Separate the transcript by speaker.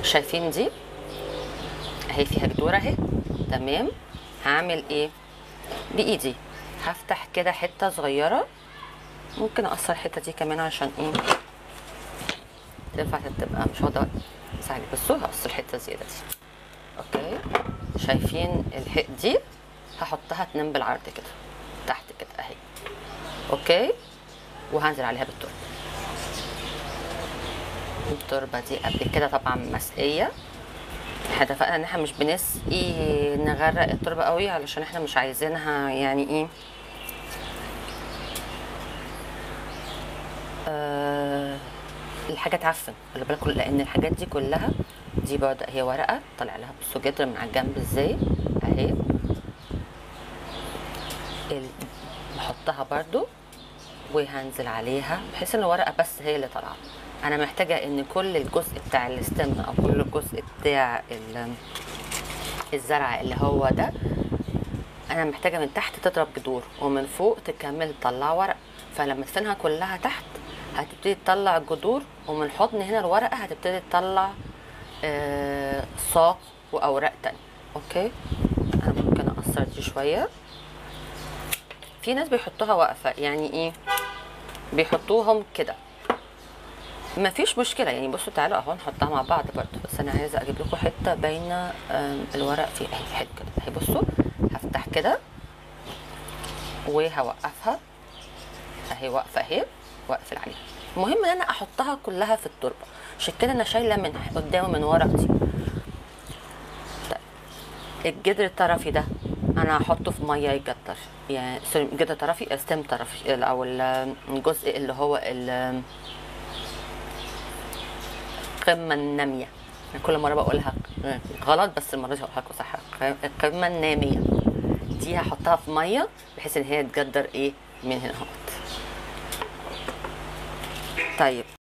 Speaker 1: شايفين دي اهي فيها جذور اهي تمام هعمل ايه بايدي هفتح كده حته صغيره ممكن اقصر الحته دي كمان عشان ايه تنفع تبقى مش واخده سهل بصوا هقص الحته الزياده دي اوكي شايفين الحق دي هحطها تنام بالعرض كده تحت كده اهي اوكي وهنزل عليها بالتربه التربه دي قبل كده طبعا مسقيه احنا اتفقنا ان احنا مش بنسقي نغرق التربه قوي علشان احنا مش عايزينها يعني ايه آه الحاجه تعفن خلي بالكم لان الحاجات دي كلها دي برضه هي ورقه طالع لها بصوا جدر من على الجنب ازاي اهي ال- بحطها برضو وهنزل عليها بحيث ان الورقه بس هي اللي طالعه انا محتاجه ان كل الجزء بتاع الاستم او كل الجزء بتاع ال- الزرع اللي هو ده انا محتاجه من تحت تضرب جذور ومن فوق تكمل تطلع ورق فلما تدفنها كلها تحت هتبتدي تطلع جذور ومن حضن هنا الورقه هتبتدي تطلع آه، ساق واوراق تانية اوكي انا ممكن اقصر دي شويه في ناس بيحطوها واقفه يعني ايه بيحطوهم كده ما فيش مشكله يعني بصوا تعالوا اهو نحطها مع بعض برضو بس انا عايزه اجيب لكم حته باينه آم، الورق فيه اهي حلو كده اهي بصوا هفتح كده وهوقفها اهي واقفه اهي واقفل عليها المهم ان انا احطها كلها في التربه عشان كده انا شايله من قدام ومن ورا كتير طيب الجدر الطرفي ده انا هحطه في ميه يتجدر يعني سوري، جدر طرفي استم طرفي ال- او ال- الجزء اللي هو ال- القمه الناميه أنا كل مره بقولها غلط بس المره دي هقولها لكم صح القمه الناميه دي هحطها في ميه بحيث ان هي تجدر ايه من هنا اهوت طيب